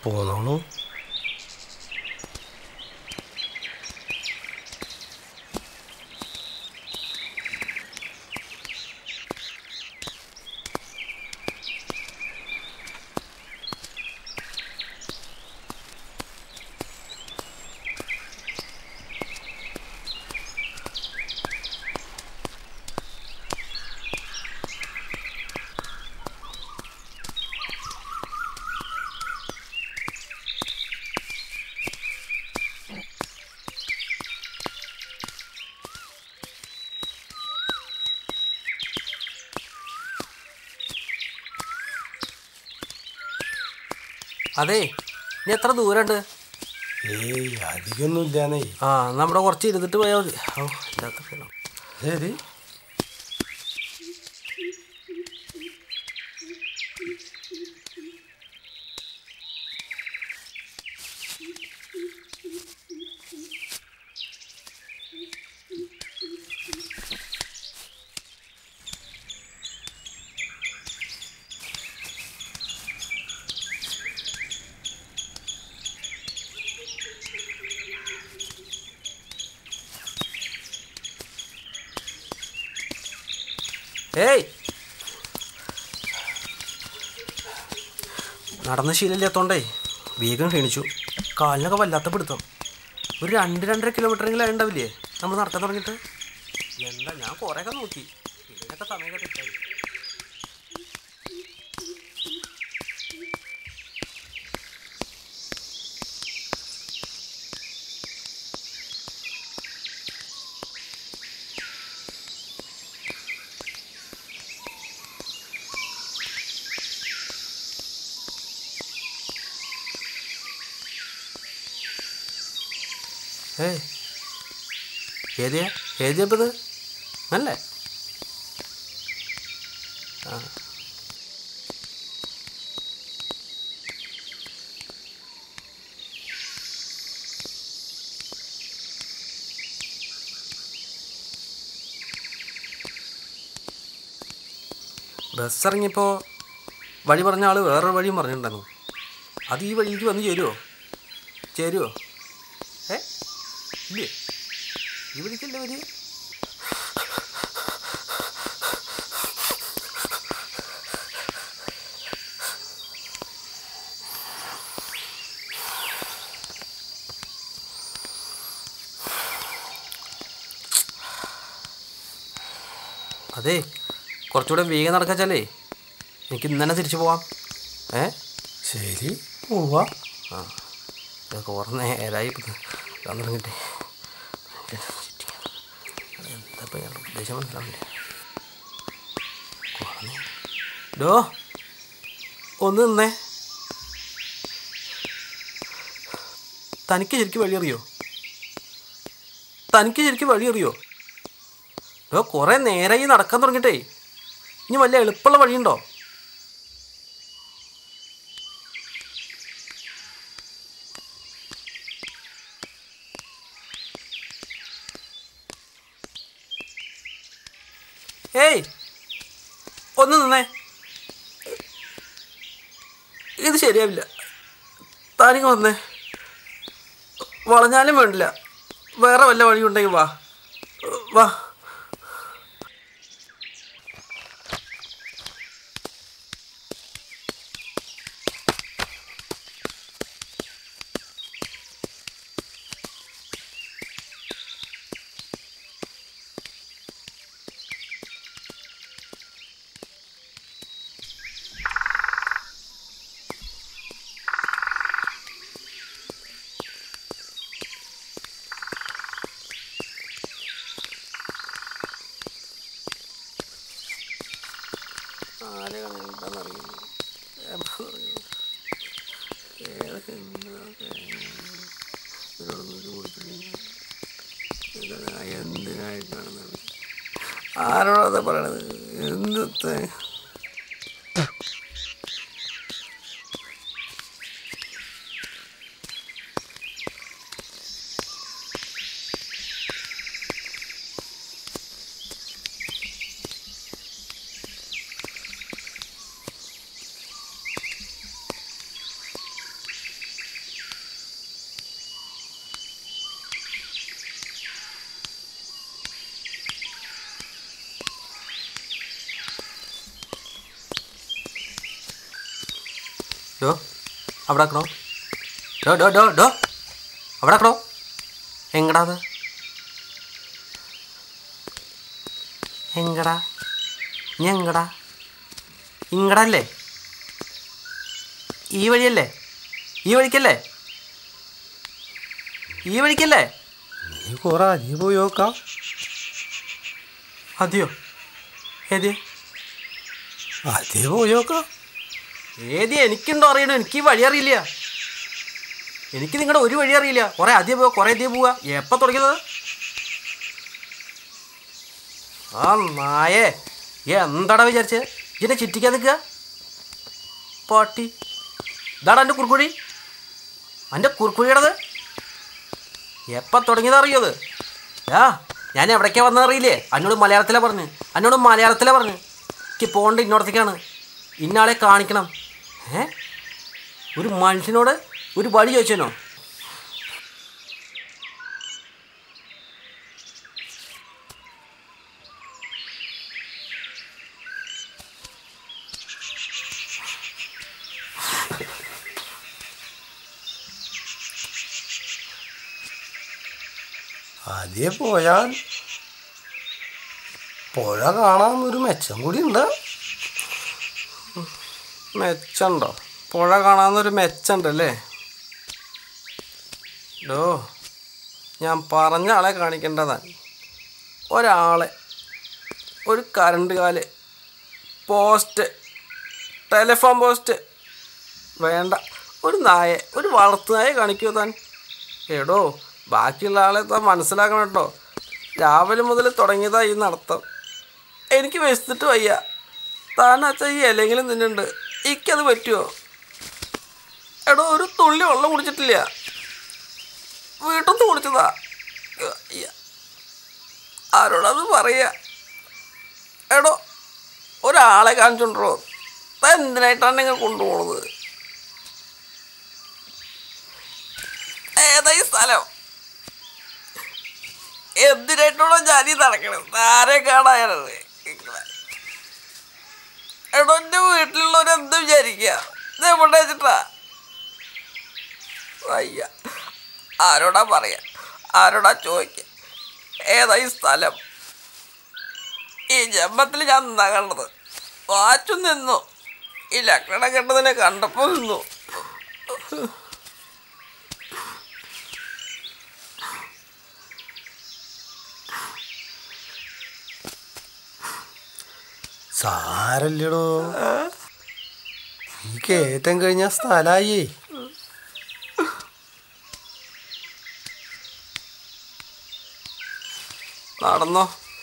പോന്നോളൂ അതെ ഇനി എത്ര ദൂരമുണ്ട് ഏയ് അധികമൊന്നും ഇല്ലാന്നേ ആ നമ്മുടെ കുറച്ച് ഇരുന്നിട്ട് പോയാൽ മതി ഓ ഇല്ലാത്ത ക്ഷീണം ശരി ഏയ് നടന്ന ശീലമില്ലാത്തോണ്ടേ വേഗം ക്ഷീണിച്ചു കാലിനൊക്കെ വല്ലാത്ത പിടുത്തം ഒരു രണ്ട് രണ്ടര കിലോമീറ്ററെങ്കിലും ഉണ്ടാവില്ലേ നമ്മൾ നടക്കാൻ തുടങ്ങിയിട്ട് എന്താ ഞാൻ കുറേയൊക്കെ നോക്കി ഇതിനൊക്കെ സമയമൊക്കെ തെറ്റായി ഏയ് ഏതിയാ ഏതിയപ്പത് അല്ലേ ആ ബസ് ഇറങ്ങിയപ്പോൾ വഴി പറഞ്ഞ ആൾ വേറൊരു വഴിയും പറഞ്ഞിട്ടുണ്ടായിരുന്നു അത് ഈ വഴിക്ക് വന്ന് ചേരുമോ ചേരുമോ ഏ ഇല്ലേ ഈ വഴിക്കല്ലേ വരിക അതെ കുറച്ചുകൂടെ വേഗം നടക്കാച്ചാലേ എനിക്ക് ഇന്ന് തന്നെ തിരിച്ചു പോവാം ഏ ശരി പോവാ ആ ഇതൊക്കെ കുറേ നേരമായി വന്നിറങ്ങിട്ടെ എന്താ ഇപ്പം ഇയാളുടെ ഉദ്ദേശം മനസ്സിലാവില്ല കുറേ ഡോ ഒന്ന് നിന്നേ തനിക്ക് ശരിക്കും വഴി അറിയോ തനിക്ക് ശരിക്കും വഴി അറിയോ ഡോ കുറേ നേരമായി നടക്കാൻ തുടങ്ങിയിട്ടേ ഇനി വല്ല എളുപ്പമുള്ള വഴിയുണ്ടോ ഏയ് ഒന്ന് നിന്നേ ഇത് ശരിയാവില്ല താനിങ്ങ് വന്നേ വളഞ്ഞാലും വേണ്ടില്ല വേറെ വല്ല വഴിയുണ്ടെങ്കിൽ വാ വാ ആരെ കണ്ടിട്ടാണെന്നറിയില്ല ഏതൊക്കെ എന്തിനായിട്ടാണെന്ന് ആരോടത് പറയണത് എന്തൊക്കെ ഡോ അവിടെ ആക്കണോ ഡോ ഡോ ഡോ ഡോ അവിടെ ആക്കണോ എങ്ങടാ അത് എങ്ങടാ നീ എങ്ങടാ ഇങ്ങടല്ലേ ഈ വഴിയല്ലേ ഈ വഴിക്കല്ലേ ഈ വഴിക്കല്ലേ നീ കുറെ അധികം പോയി നോക്കാം അതെയോ ഏത് അതേ പോയി നോക്കാം ഏത് എനിക്കുണ്ടോ അറിയണോ എനിക്ക് ഈ വഴി അറിയില്ല എനിക്ക് നിങ്ങളുടെ ഒരു വഴി അറിയില്ല കുറെ ആദ്യം പോവാ കുറെ ആദ്യം പോവാ എപ്പോൾ തുടങ്ങിയത് ആ നായേ എന്താടാ വിചാരിച്ച് ഇതിനെ ചുറ്റിക്കാൻ നിൽക്കുക പാട്ടി ഇതാടാ എൻ്റെ കുറുക്കുഴി എൻ്റെ കുറുക്കുഴിയുടേത് എപ്പോൾ തുടങ്ങിയത് അറിയത് ആ ഞാൻ എവിടേക്കാ വന്നതറിയില്ലേ എന്നോട് മലയാളത്തിലാണ് പറഞ്ഞ് എന്നോട് മലയാളത്തിലാണ് പറഞ്ഞ് എനിക്ക് പോകേണ്ട ഇന്നോടത്തേക്കാണ് ഇന്നാളെ കാണിക്കണം ഏ ഒരു മനുഷ്യനോട് ഒരു വഴി ചോദിച്ചനോ അതേ പോയാൽ പുഴ കാണാൻ ഒരു മെച്ചം കൂടി ഉണ്ട് മെച്ചുണ്ടോ പുഴ കാണാവുന്നൊരു മെച്ചുണ്ടല്ലേ ഡോ ഞാൻ പറഞ്ഞ ആളെ കാണിക്കേണ്ടതാണ് ഒരാളെ ഒരു കറണ്ട് കാല് പോസ്റ്റ് ടെലിഫോൺ പോസ്റ്റ് വേണ്ട ഒരു നായെ ഒരു വളർത്തു നായെ കാണിക്കുമോ താൻ എടോ ബാക്കിയുള്ള ആളെ താൻ മനസ്സിലാക്കണം കേട്ടോ രാവിലെ മുതൽ തുടങ്ങിയതാ ഈ നടത്തം എനിക്ക് വെച്ചിട്ട് വയ്യ താൻ അച്ഛൻ ഈ ഇലെങ്കിലും തിന്നുണ്ട് എനിക്കത് പറ്റുമോ എടോ ഒരു തുള്ളി വെള്ളം കുടിച്ചിട്ടില്ല വീട്ടിൽ നിന്ന് കുടിച്ചതാ അയ്യ. ആരോടത് പറയാ എടോ ഒരാളെ കാണിച്ചോണ്ടോ താൻ എന്തിനായിട്ടാണ് നിങ്ങൾ കൊണ്ടുപോണത് ഏതാ ഈ സ്ഥലം എന്തിനായിട്ടാണോ ഞാനീ നടക്കണത് ആരെ കാണാനാണ് എടോ എൻ്റെ വീട്ടിലുള്ളവർ എന്ത് വിചാരിക്കുക ഇത് എവിടെ വെച്ചിട്ടാ അയ്യ ആരോടാ പറയാ ആരോടാ ചോദിക്ക ഏതാ ഈ സ്ഥലം ഈ ജന്മത്തിൽ ഞാൻ നിന്നാ കണ്ടത് വാച്ചു നിന്നു ഈ ലക്ഷണം കണ്ടതിനെ കണ്ടപ്പോൾ നിന്നു സാരല്ലടോ ഈ കയറ്റം കഴിഞ്ഞ സ്ഥലായി നടന്നോ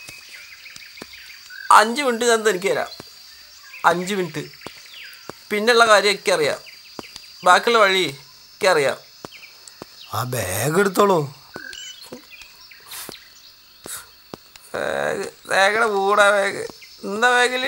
അഞ്ച് മിനിറ്റ് ഞാൻ എനിക്ക് തരാം അഞ്ച് മിനിറ്റ് പിന്നെയുള്ള കാര്യമൊക്കെ അറിയാം ബാക്കിയുള്ള വഴി ഒക്കെ അറിയാം ആ ബാഗ് എടുത്തോളൂ ബാഗ് ബാഗിടെ കൂടെ ബാഗ് എന്താ ബാഗിൽ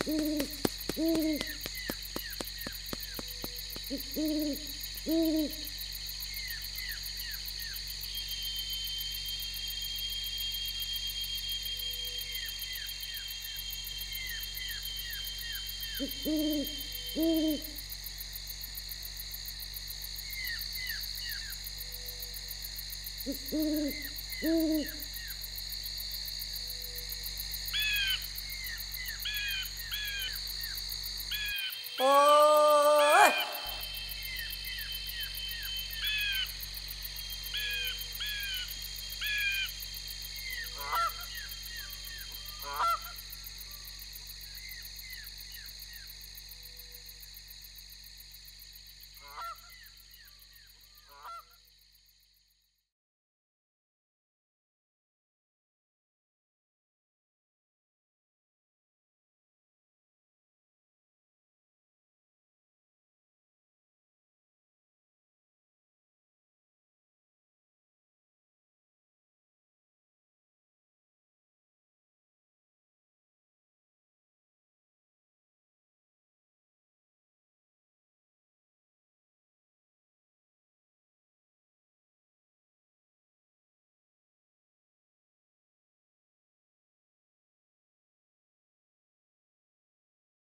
Mm-hmm.